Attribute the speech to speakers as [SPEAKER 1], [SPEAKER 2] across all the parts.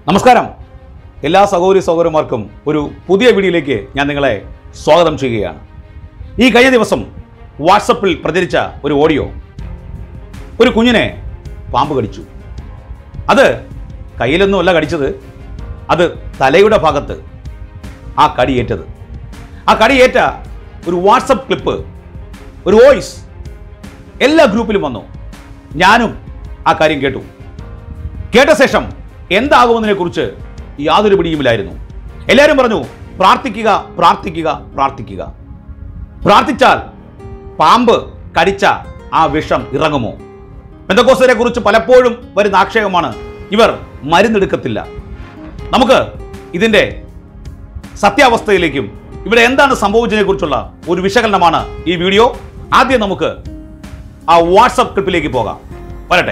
[SPEAKER 1] നമസ്കാരം എല്ലാ സഹോദരി സഹോദരന്മാർക്കും ഒരു പുതിയ വീഡിയോയിലേക്ക് ഞാൻ നിങ്ങളെ സ്വാഗതം ചെയ്യുകയാണ് ഈ കഴിഞ്ഞ ദിവസം വാട്സപ്പിൽ പ്രചരിച്ച ഒരു ഓഡിയോ ഒരു കുഞ്ഞിനെ പാമ്പ് കടിച്ചു അത് കയ്യിലൊന്നുമല്ല കടിച്ചത് അത് തലയുടെ ഭാഗത്ത് ആ കടിയേറ്റത് ആ കടിയേറ്റ ഒരു വാട്സപ്പ് ക്ലിപ്പ് ഒരു വോയിസ് എല്ലാ ഗ്രൂപ്പിലും വന്നു ഞാനും ആ കാര്യം കേട്ടു കേട്ട ശേഷം എന്താകുമെന്നതിനെ കുറിച്ച് യാതൊരു പിടിയുമില്ലായിരുന്നു എല്ലാവരും പറഞ്ഞു പ്രാർത്ഥിക്കുക പ്രാർത്ഥിക്കുക പ്രാർത്ഥിക്കുക പ്രാർത്ഥിച്ചാൽ പാമ്പ് കടിച്ച ആ വിഷം ഇറങ്ങുമോ പെന്തക്കോസ്തരെ കുറിച്ച് പലപ്പോഴും വരുന്ന ആക്ഷേപമാണ് ഇവർ മരുന്നെടുക്കത്തില്ല നമുക്ക് ഇതിന്റെ സത്യാവസ്ഥയിലേക്കും ഇവിടെ എന്താണ് സംഭവിച്ചതിനെ കുറിച്ചുള്ള ഒരു വിശകലനമാണ് ഈ വീഡിയോ ആദ്യം നമുക്ക് ആ വാട്സപ്പ് ക്ലിപ്പിലേക്ക് പോകാം വരട്ടെ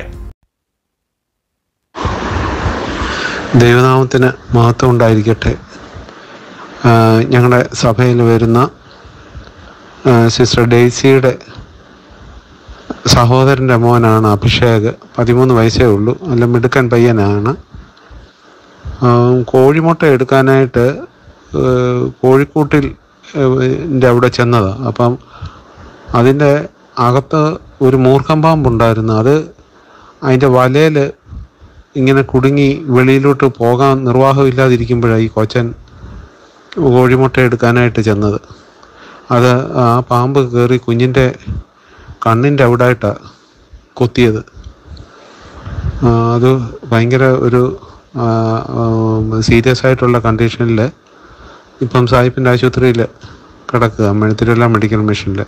[SPEAKER 2] ദൈവനാമത്തിന് മഹത്വം ഉണ്ടായിരിക്കട്ടെ ആ, ഞങ്ങളുടെ സഭയിൽ വരുന്ന ആ, സിസ്റ്റർ ഡെയ്സിയുടെ സഹോദരൻ്റെ മോനാണ് അഭിഷേക് പതിമൂന്ന് വയസ്സേ ഉള്ളൂ നല്ല മിടുക്കൻ പയ്യനാണ് ആ, കോഴിമുട്ട എടുക്കാനായിട്ട് ആ, കോഴിക്കൂട്ടിൽ ആ, ൻ്റെ അവിടെ ചെന്നതാണ് അപ്പം അതിൻ്റെ അകത്ത് ഒരു മൂർഖം പാമ്പുണ്ടായിരുന്നു അത് അതിൻ്റെ വലയിൽ ഇങ്ങനെ കുടുങ്ങി വെളിയിലോട്ട് പോകാൻ നിർവാഹമില്ലാതിരിക്കുമ്പോഴാണ് ഈ കൊച്ചൻ കോഴിമുട്ട എടുക്കാനായിട്ട് ചെന്നത് അത് ആ പാമ്പ് കയറി കുഞ്ഞിൻ്റെ കണ്ണിൻ്റെ അവിടായിട്ടാണ് കൊത്തിയത് ആ, അത് ഭയങ്കര ഒരു സീരിയസ് ആയിട്ടുള്ള കണ്ടീഷനിൽ ഇപ്പം സാഹിബിൻ്റെ ആശുപത്രിയിൽ കിടക്കുക മെഴുത്തിരില്ല മെഡിക്കൽ മിഷനിൽ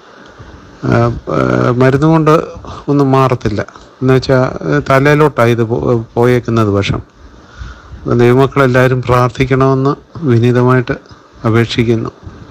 [SPEAKER 2] മരുന്ന് കൊണ്ട് ഒന്നും മാറത്തില്ല എന്ന് വെച്ചാൽ തലയിലോട്ടാണ് ഇത് പോ- പോയേക്കുന്നത് വശം ദൈവമക്കളെല്ലാവരും പ്രാർത്ഥിക്കണമെന്ന് വിനീതമായിട്ട് അപേക്ഷിക്കുന്നു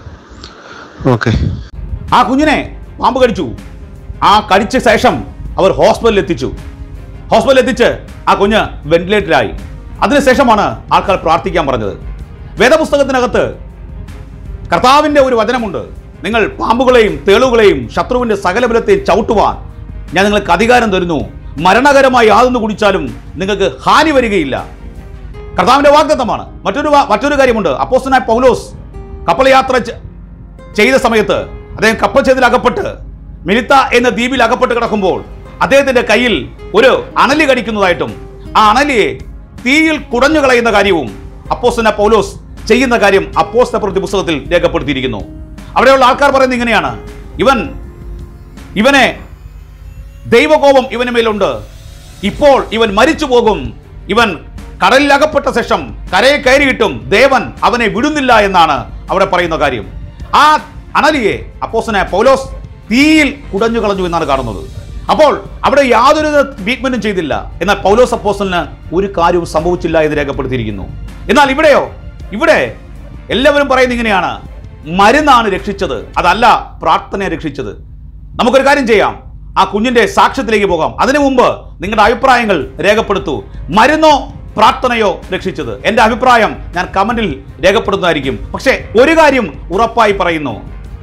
[SPEAKER 2] ഓക്കെ
[SPEAKER 1] ആ കുഞ്ഞിനെ പാമ്പ് കടിച്ചു ആ കടിച്ച ശേഷം അവർ ഹോസ്പിറ്റലിൽ എത്തിച്ചു ഹോസ്പിറ്റലിൽ എത്തിച്ച് ആ കുഞ്ഞ് വെന്റിലേറ്ററിലായി അതിനുശേഷമാണ് ആൾക്കാർ പ്രാർത്ഥിക്കാൻ പറഞ്ഞത് വേദപുസ്തകത്തിനകത്ത് കർത്താവിൻ്റെ ഒരു വചനമുണ്ട് നിങ്ങൾ പാമ്പുകളെയും തേളുകളെയും ശത്രുവിൻ്റെ സകല ബലത്തെയും ചവിട്ടുവാൻ ഞാൻ നിങ്ങൾക്ക് അധികാരം തരുന്നു മരണകരമായി യാതൊന്ന് കുടിച്ചാലും നിങ്ങൾക്ക് ഹാനി വരികയില്ല കർത്താവിൻ്റെ വാഗ്ദത്തമാണ് മറ്റൊരു വാ- മറ്റൊരു കാര്യമുണ്ട് അപ്പോസ്തനായ പൗലോസ് കപ്പൽ യാത്ര ചെ- ചെയ്ത സമയത്ത് അദ്ദേഹം കപ്പൽച്ചേതിൽ അകപ്പെട്ട് മിനിത്ത എന്ന ദ്വീപിൽ അകപ്പെട്ട് കിടക്കുമ്പോൾ അദ്ദേഹത്തിന്റെ കയ്യിൽ ഒരു അണലി കടിക്കുന്നതായിട്ടും ആ അണലിയെ തീയിൽ കുടഞ്ഞു കളയുന്ന കാര്യവും അപ്പോസ്തന പൗലോസ് ചെയ്യുന്ന കാര്യം അപ്പോസ്ത പ്രവൃത്തി പുസ്തകത്തിൽ രേഖപ്പെടുത്തിയിരിക്കുന്നു അവിടെയുള്ള ആൾക്കാർ പറയുന്നത് ഇങ്ങനെയാണ് ഇവൻ ഇവനെ ദൈവകോപം ഇവന് മേലുണ്ട് ഇപ്പോൾ ഇവൻ മരിച്ചു പോകും ഇവൻ കടലിൽ അകപ്പെട്ട ശേഷം കരയെ കയറിയിട്ടും ദേവൻ അവനെ വിടുന്നില്ല എന്നാണ് അവിടെ പറയുന്ന കാര്യം ആ അണലിയെ അപ്പോസനെ പൗലോസ് തീയിൽ കുടഞ്ഞു കളഞ്ഞു എന്നാണ് കാണുന്നത് അപ്പോൾ അവിടെ യാതൊരു ട്രീറ്റ്മെന്റും ചെയ്തില്ല എന്നാൽ പൗലോസ് അപ്പോസലിന് ഒരു കാര്യവും സംഭവിച്ചില്ല എന്ന് രേഖപ്പെടുത്തിയിരിക്കുന്നു എന്നാൽ ഇവിടെയോ ഇവിടെ എല്ലാവരും പറയുന്നത് ഇങ്ങനെയാണ് മരുന്നാണ് രക്ഷിച്ചത് അതല്ല പ്രാർത്ഥനയെ രക്ഷിച്ചത് നമുക്കൊരു കാര്യം ചെയ്യാം ആ കുഞ്ഞിന്റെ സാക്ഷ്യത്തിലേക്ക് പോകാം അതിനു മുമ്പ് നിങ്ങളുടെ അഭിപ്രായങ്ങൾ രേഖപ്പെടുത്തൂ മരുന്നോ പ്രാർത്ഥനയോ രക്ഷിച്ചത് എൻ്റെ അഭിപ്രായം ഞാൻ കമന്റിൽ രേഖപ്പെടുന്നതായിരിക്കും പക്ഷേ ഒരു കാര്യം ഉറപ്പായി പറയുന്നു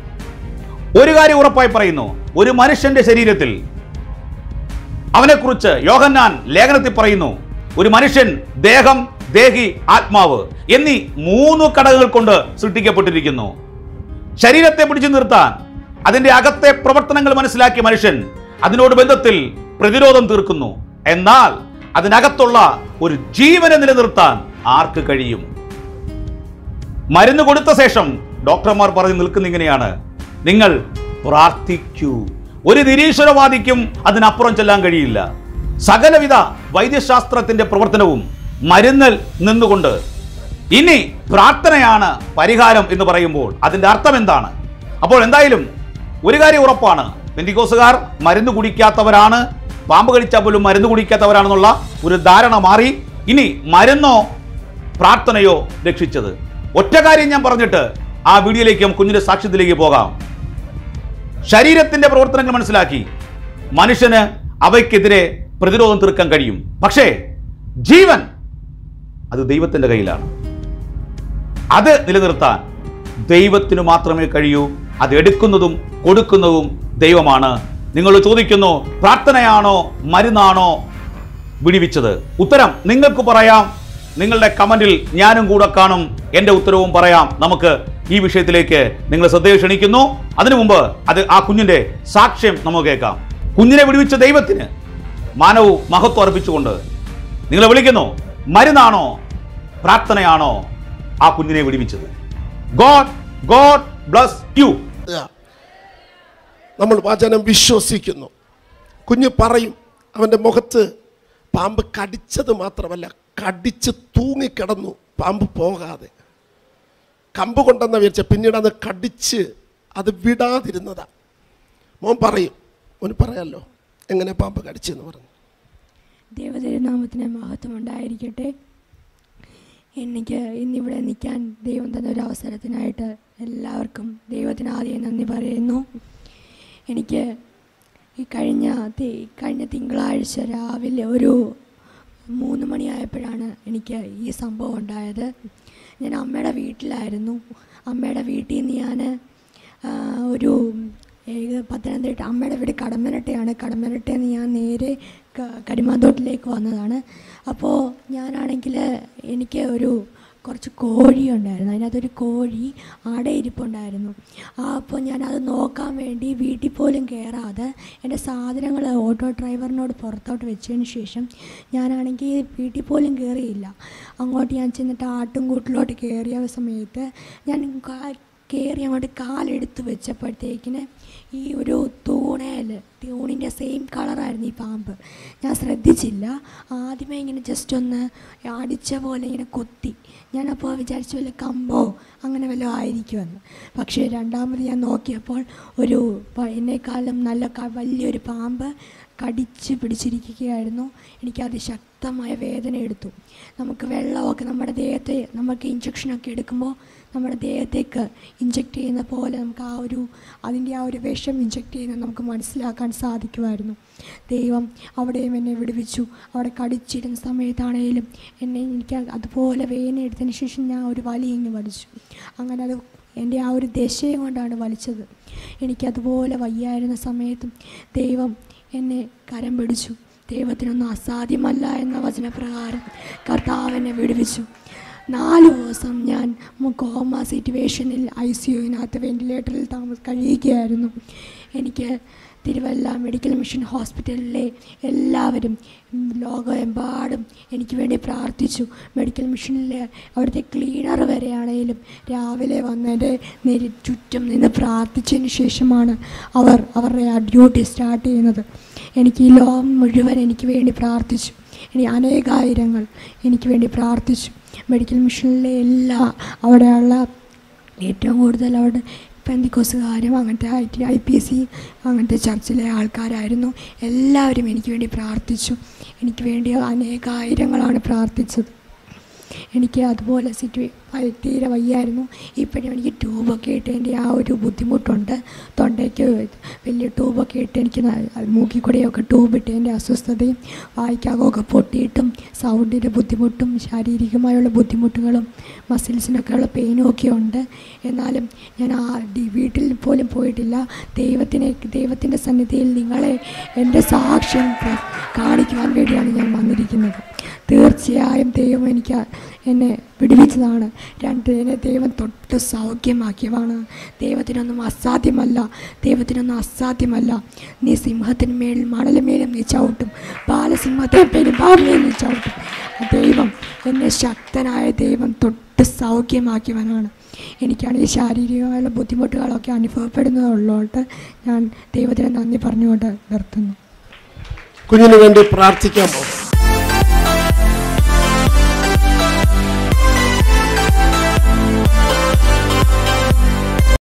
[SPEAKER 1] ഒരു കാര്യം ഉറപ്പായി പറയുന്നു ഒരു മനുഷ്യന്റെ ശരീരത്തിൽ അവനെക്കുറിച്ച് യോഹന്നാൻ ലേഖനത്തിൽ പറയുന്നു ഒരു മനുഷ്യൻ ദേഹം ദേഹി ആത്മാവ് എന്നീ മൂന്ന് ഘടകങ്ങൾ കൊണ്ട് സൃഷ്ടിക്കപ്പെട്ടിരിക്കുന്നു ശരീരത്തെ പിടിച്ചു നിർത്താൻ അതിന്റെ അകത്തെ പ്രവർത്തനങ്ങൾ മനസ്സിലാക്കിയ മനുഷ്യൻ അതിനോട് ബന്ധത്തിൽ പ്രതിരോധം തീർക്കുന്നു എന്നാൽ അതിനകത്തുള്ള ഒരു ജീവനെ നിലനിർത്താൻ ആർക്ക് കഴിയും മരുന്ന് കൊടുത്ത ശേഷം ഡോക്ടർമാർ പറഞ്ഞു നിൽക്കുന്ന ഇങ്ങനെയാണ് നിങ്ങൾ പ്രാർത്ഥിക്കൂ ഒരു നിരീശ്വരവാദിക്കും അതിനപ്പുറം ചെല്ലാൻ കഴിയില്ല സകലവിധ വൈദ്യശാസ്ത്രത്തിന്റെ പ്രവർത്തനവും മരുന്നിൽ നിന്നുകൊണ്ട് ഇനി പ്രാർത്ഥനയാണ് പരിഹാരം എന്ന് പറയുമ്പോൾ അതിന്റെ അർത്ഥം എന്താണ് അപ്പോൾ എന്തായാലും ഒരു കാര്യം ഉറപ്പാണ് പെന്തിക്കോസുകാർ മരുന്ന് കുടിക്കാത്തവരാണ് പാമ്പ് കടിച്ചാൽ പോലും മരുന്ന് കുടിക്കാത്തവരാണെന്നുള്ള ഒരു ധാരണ മാറി ഇനി മരുന്നോ പ്രാർത്ഥനയോ രക്ഷിച്ചത് ഒറ്റ കാര്യം ഞാൻ പറഞ്ഞിട്ട് ആ വീഡിയോയിലേക്ക് നമുക്ക് കുഞ്ഞിന്റെ സാക്ഷ്യത്തിലേക്ക് പോകാം ശരീരത്തിന്റെ പ്രവർത്തനങ്ങൾ മനസ്സിലാക്കി മനുഷ്യന് അവയ്ക്കെതിരെ പ്രതിരോധം തീർക്കാൻ കഴിയും പക്ഷേ ജീവൻ അത് ദൈവത്തിന്റെ കയ്യിലാണ് അത് നിലനിർത്താൻ ദൈവത്തിന് മാത്രമേ കഴിയൂ അത് എടുക്കുന്നതും കൊടുക്കുന്നതും ദൈവമാണ് നിങ്ങൾ ചോദിക്കുന്നു പ്രാർത്ഥനയാണോ മരുന്നാണോ വിടിവിച്ചത് ഉത്തരം നിങ്ങൾക്ക് പറയാം നിങ്ങളുടെ കമന്റിൽ ഞാനും കൂടെ കാണും എൻ്റെ ഉത്തരവും പറയാം നമുക്ക് ഈ വിഷയത്തിലേക്ക് നിങ്ങൾ ശ്രദ്ധയെ ക്ഷണിക്കുന്നു അതിനു മുമ്പ് അത് ആ കുഞ്ഞിന്റെ സാക്ഷ്യം നമുക്ക് കേൾക്കാം കുഞ്ഞിനെ വിടുവിച്ച ദൈവത്തിന് മാനവും മഹത്വം അർപ്പിച്ചുകൊണ്ട് നിങ്ങളെ വിളിക്കുന്നു മരുന്നാണോ പ്രാർത്ഥനയാണോ ആ കുഞ്ഞിനെ വിടുവിച്ചത് ഗോഡ് ഗോഡ് ബ്ലസ് യു
[SPEAKER 3] ആ. നമ്മൾ വചനം വിശ്വസിക്കുന്നു കുഞ്ഞ് പറയും അവൻ്റെ മുഖത്ത് പാമ്പ് കടിച്ചത് മാത്രമല്ല കടിച്ച് തൂങ്ങിക്കിടന്നു പാമ്പ് പോകാതെ കമ്പ് കൊണ്ടെന്ന് വിചാരിച്ച പിന്നീട് അത് കടിച്ച് അത് വിടാതിരുന്നതാ മോൻ പറയും മോന് പറയാമല്ലോ എങ്ങനെ പാമ്പ് കടിച്ചെന്ന് പറഞ്ഞു
[SPEAKER 4] ദൈവതിരുനാമത്തിന് മഹത്വം ഉണ്ടായിരിക്കട്ടെ എനിക്ക് ഇന്നിവിടെ നിൽക്കാൻ ദൈവം തന്ന ഒരു അവസരത്തിനായിട്ട് എല്ലാവർക്കും ദൈവത്തിന് ആദ്യം നന്ദി പറയുന്നു എനിക്ക് ഈ കഴിഞ്ഞ തി- കഴിഞ്ഞ തിങ്കളാഴ്ച രാവിലെ ഒരു മൂന്ന് മണിയായപ്പോഴാണ് എനിക്ക് ഈ സംഭവം ഉണ്ടായത് ഞാൻ അമ്മയുടെ വീട്ടിലായിരുന്നു അമ്മയുടെ വീട്ടിൽ നിന്ന് ഞാൻ ഒരു ഏക പത്തനംതിട്ട അമ്മയുടെ വീട് കടമ്പനട്ടയാണ് കടമ്പനട്ടയിൽ നിന്ന് ഞാൻ നേരെ ക- കരിമാന്തോട്ടിലേക്ക് വന്നതാണ് അപ്പോൾ ഞാനാണെങ്കിൽ എനിക്ക് ഒരു കുറച്ച് കോഴി ഉണ്ടായിരുന്നു അതിനകത്തൊരു കോഴി ആടയിരിപ്പുണ്ടായിരുന്നു ആ അപ്പോൾ ഞാനത് നോക്കാൻ വേണ്ടി വീട്ടിൽ പോലും കയറാതെ എൻ്റെ സാധനങ്ങൾ ഓട്ടോ ഡ്രൈവറിനോട് പുറത്തോട്ട് വെച്ചതിന് ശേഷം ഞാനാണെങ്കിൽ വീട്ടിൽ പോലും കയറിയില്ല അങ്ങോട്ട് ഞാൻ ചെന്നിട്ട് ആട്ടും കൂട്ടിലോട്ട് കയറിയ സമയത്ത് ഞാൻ കാ- കയറി അങ്ങോട്ട് കാലെടുത്ത് വെച്ചപ്പോഴത്തേക്കിന് ഈ ഒരു തൂണേൽ തൂണിൻ്റെ സെയിം കളറായിരുന്നു ഈ പാമ്പ് ഞാൻ ശ്രദ്ധിച്ചില്ല ആദ്യമേ ഇങ്ങനെ ജസ്റ്റ് ഒന്ന് അടിച്ച പോലെ ഇങ്ങനെ കൊത്തി ഞാനപ്പോൾ വിചാരിച്ചു വല്ല കമ്പോ അങ്ങനെ വല്ലതും ആയിരിക്കുമെന്ന് പക്ഷേ രണ്ടാമത് ഞാൻ നോക്കിയപ്പോൾ ഒരു പ- എന്നെക്കാളും നല്ല ക- വലിയൊരു പാമ്പ് കടിച്ച് പിടിച്ചിരിക്കുകയായിരുന്നു എനിക്കത് ശക്തമായ വേദന എടുത്തു നമുക്ക് വെള്ളമൊക്കെ നമ്മുടെ ദേഹത്തെ നമുക്ക് ഇഞ്ചക്ഷനൊക്കെ എടുക്കുമ്പോൾ നമ്മുടെ ദേഹത്തേക്ക് ഇഞ്ചക്ട് ചെയ്യുന്ന പോലെ നമുക്ക് ആ ഒരു അതിൻ്റെ ആ ഒരു വിഷം ഇഞ്ചക്ട് ചെയ്യുന്നത് നമുക്ക് മനസ്സിലാക്കാൻ സാധിക്കുമായിരുന്നു ദൈവം അവിടെയും എന്നെ വിടുവിച്ചു അവിടെ കടിച്ചിരുന്ന സമയത്താണേലും എന്നെ എനിക്ക് അതുപോലെ വേദന എടുത്തതിന് ശേഷം ഞാൻ ഒരു വലി ഇങ്ങ് വലിച്ചു അങ്ങനെ അത് എൻ്റെ ആ ഒരു ദശയും കൊണ്ടാണ് വലിച്ചത് എനിക്കതുപോലെ വയ്യായിരുന്ന സമയത്തും ദൈവം എന്നെ കരം പിടിച്ചു ദൈവത്തിനൊന്നും അസാധ്യമല്ല എന്ന വചനപ്രകാരം കർത്താവ് എന്നെ വിടുവിച്ചു നാല് ദിവസം ഞാൻ മു- കോമ സിറ്റുവേഷനിൽ ഐ സി യുവിനകത്ത് വെൻറ്റിലേറ്ററിൽ താമസ കഴിയുകയായിരുന്നു എനിക്ക് തിരുവല്ല മെഡിക്കൽ മിഷൻ ഹോസ്പിറ്റലിലെ എല്ലാവരും ഉം, ലോകമെമ്പാടും എനിക്ക് വേണ്ടി പ്രാർത്ഥിച്ചു മെഡിക്കൽ മിഷനിലെ അവിടുത്തെ ക്ലീനർ വരെയാണേലും രാവിലെ വന്ന് എൻ്റെ നെരി ചുറ്റും നിന്ന് പ്രാർത്ഥിച്ചതിന് ശേഷമാണ് അവർ അവരുടെ ആ ഡ്യൂട്ടി സ്റ്റാർട്ട് ചെയ്യുന്നത് എനിക്ക് ഈ ലോകം മുഴുവൻ എനിക്ക് വേണ്ടി പ്രാർത്ഥിച്ചു ഇനി അനേകായിരങ്ങൾ എനിക്ക് വേണ്ടി പ്രാർത്ഥിച്ചു മെഡിക്കൽ മിഷനിലെ എല്ലാ അവിടെയുള്ള ഏറ്റവും കൂടുതൽ അവിടെ പെന്തിക്കോസുകാരും അങ്ങനത്തെ I T I P C അങ്ങനത്തെ ചർച്ചിലെ ആൾക്കാരായിരുന്നു എല്ലാവരും എനിക്ക് വേണ്ടി പ്രാർത്ഥിച്ചു എനിക്ക് വേണ്ടി അനേകായിരങ്ങളാണ് പ്രാർത്ഥിച്ചത് എനിക്ക് അതുപോലെ സിറ്റുവേ തീരെ വയ്യായിരുന്നു ഇപ്പോഴും എനിക്ക് ട്യൂബൊക്കെ ഇട്ട് എൻ്റെ ആ ഒരു ബുദ്ധിമുട്ടുണ്ട് തൊണ്ടയ്ക്ക് വലിയ ട്യൂബൊക്കെ ഇട്ട് എനിക്ക് ന- മൂക്കിൽ കൂടെയൊക്കെ ട്യൂബ് ഇട്ട് എൻ്റെ അസ്വസ്ഥതയും വായിക്കാകമൊക്കെ പൊട്ടിയിട്ടും സൗണ്ടിൻ്റെ ബുദ്ധിമുട്ടും ശാരീരികമായുള്ള ബുദ്ധിമുട്ടുകളും മസിൽസിനൊക്കെയുള്ള പെയിനും ഒക്കെ ഉണ്ട് എന്നാലും ഞാൻ ആ ഡി- വീട്ടിൽ പോലും പോയിട്ടില്ല ദൈവത്തിനെ ദൈവത്തിൻ്റെ സന്നിധിയിൽ നിങ്ങളെ എൻ്റെ സാക്ഷ്യം പ്ര- കാണിക്കുവാൻ വേണ്ടിയാണ് ഞാൻ വന്നിരിക്കുന്നത് തീർച്ചയായും ദൈവം എനിക്ക് എന്നെ വിടുവിച്ചതാണ് രണ്ട് എന്നെ ദൈവം തൊട്ട് സൗഖ്യമാക്കിയതാണ് ദൈവത്തിനൊന്നും അസാധ്യമല്ല ദൈവത്തിനൊന്നും അസാധ്യമല്ല നീ സിംഹത്തിന്മേൽ മണലുമേലും നീ ചവിട്ടും ബാലസിംഹത്തെ പെരുമ്പാവിനെയും നീ ചവിട്ടും ആ ദൈവം എന്നെ ശക്തനായ ദൈവം തൊട്ട് സൗഖ്യമാക്കിയവനാണ് എനിക്കാണെങ്കിൽ ശാരീരികമായുള്ള ബുദ്ധിമുട്ടുകളൊക്കെ അനുഭവപ്പെടുന്നതുള്ളതുകൊണ്ട് ഞാൻ ദൈവത്തിന് നന്ദി പറഞ്ഞുകൊണ്ട് നിർത്തുന്നു
[SPEAKER 3] കുഞ്ഞിന് വേണ്ടി പ്രാർത്ഥിക്കാമോ